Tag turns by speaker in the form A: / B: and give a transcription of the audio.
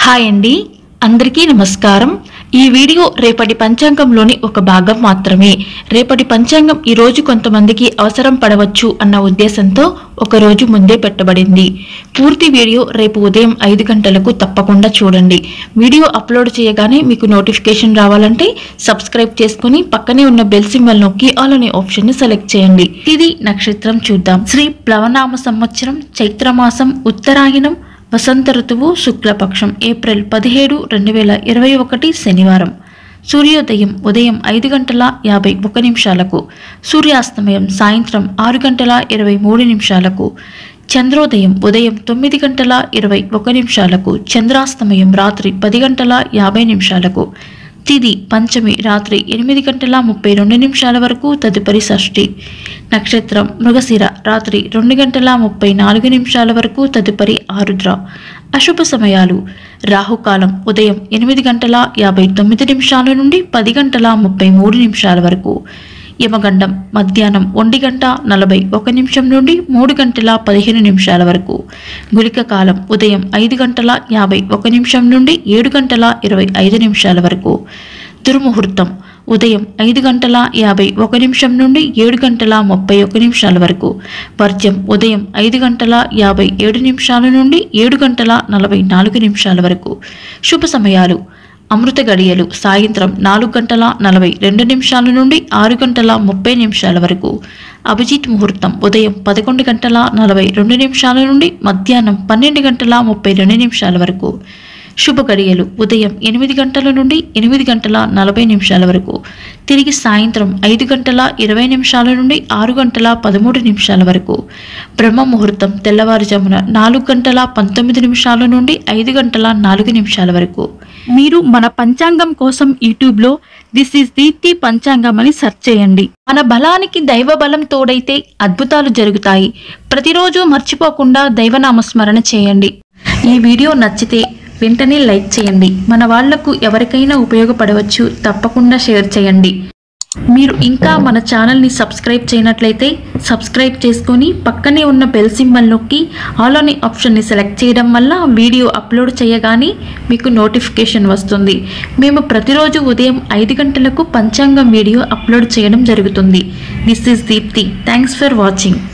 A: hi అండి అందరికీ నమస్కారం ఈ వీడియో రేపటి పంచాంగంలోని ఒక భాగం మాత్రమే రేపటి పంచాంగం ఈ రోజు కొంతమందికి అవసరం పడవచ్చు అన్న ఉద్దేశంతో ఒక రోజు ముందే పెట్టబడింది పూర్తి వీడియో రేపు ఉదయం ఐదు గంటలకు తప్పకుండా చూడండి వీడియో అప్లోడ్ చేయగానే మీకు నోటిఫికేషన్ రావాలంటే సబ్స్క్రైబ్ చేసుకుని పక్కనే ఉన్న బెల్ సింబల్ నొక్కి ఆల్ అనే ఆప్షన్ ని సెలెక్ట్ చేయండి ఇది నక్షత్రం చూద్దాం శ్రీ ప్లవనామ సంవత్సరం చైత్రమాసం ఉత్తరాయణం వసంత ఋతువు శుక్లపక్షం ఏప్రిల్ పదిహేడు రెండు వేల ఇరవై ఒకటి శనివారం సూర్యోదయం ఉదయం ఐదు గంటల యాభై ఒక నిమిషాలకు సూర్యాస్తమయం సాయంత్రం ఆరు గంటల ఇరవై మూడు నిమిషాలకు చంద్రోదయం ఉదయం తొమ్మిది గంటల ఇరవై ఒక నిమిషాలకు చంద్రాస్తమయం రాత్రి పది గంటల యాభై నిమిషాలకు తిది పంచమి రాత్రి ఎనిమిది గంటల ముప్పై రెండు నిమిషాల వరకు తదుపరి షష్ఠి నక్షత్రం మృగశిర రాత్రి రెండు గంటల ముప్పై నాలుగు నిమిషాల వరకు తదుపరి ఆరుద్ర అశుభ సమయాలు రాహుకాలం ఉదయం ఎనిమిది గంటల యాభై తొమ్మిది నిమిషాల నుండి పది గంటల ముప్పై మూడు నిమిషాల వరకు యమగండం మధ్యాహ్నం ఒంటి గంట నలభై ఒక నిమిషం నుండి మూడు గంటల పదిహేను నిమిషాల వరకు గుళిక కాలం ఉదయం ఐదు గంటల యాభై ఒక నిమిషం నుండి ఏడు గంటల ఇరవై ఐదు నిమిషాల వరకు దుర్ముహూర్తం ఉదయం ఐదు గంటల యాభై ఒక నిమిషం నుండి ఏడు గంటల ముప్పై ఒక నిమిషాల వరకు వర్జ్యం ఉదయం ఐదు గంటల యాభై ఏడు నిమిషాల నుండి ఏడు గంటల నలభై నాలుగు నిమిషాల వరకు శుభ సమయాలు అమృత గడియలు సాయంత్రం నాలుగు గంటల నలభై రెండు నిమిషాల నుండి ఆరు గంటల ముప్పై నిమిషాల వరకు అభిజిత్ ముహూర్తం ఉదయం పదకొండు గంటల నలభై రెండు నిమిషాల నుండి మధ్యాహ్నం పన్నెండు గంటల ముప్పై రెండు నిమిషాల వరకు శుభ గడియలు ఉదయం ఎనిమిది గంటల నుండి ఎనిమిది గంటల నలభై నిమిషాల వరకు తిరిగి సాయంత్రం ఐదు గంటల ఇరవై నిమిషాల నుండి ఆరు గంటల పదమూడు నిమిషాల వరకు బ్రహ్మ ముహూర్తం తెల్లవారుజామున నాలుగు గంటల పంతొమ్మిది నిమిషాల నుండి ఐదు గంటల నాలుగు నిమిషాల వరకు
B: మీరు మన పంచాంగం కోసం యూట్యూబ్లో దిస్ ఈస్ దీప్తి పంచాంగం అని సెర్చ్ చేయండి
A: మన బలానికి దైవ బలం తోడైతే అద్భుతాలు జరుగుతాయి ప్రతిరోజు మర్చిపోకుండా దైవనామస్మరణ చేయండి ఈ వీడియో నచ్చితే వెంటనే లైక్ చేయండి మన వాళ్లకు ఎవరికైనా ఉపయోగపడవచ్చు తప్పకుండా షేర్ చేయండి మీరు ఇంకా మన ఛానల్ని సబ్స్క్రైబ్ చేయనట్లయితే సబ్స్క్రైబ్ చేసుకొని పక్కనే ఉన్న బెల్ సింబల్ నొక్కి ఆల్ అనే ఆప్షన్ని సెలెక్ట్ చేయడం వల్ల వీడియో అప్లోడ్ చేయగానే మీకు నోటిఫికేషన్ వస్తుంది మేము ప్రతిరోజు ఉదయం ఐదు గంటలకు పంచాంగం వీడియో అప్లోడ్ చేయడం జరుగుతుంది this is Deepti thanks for watching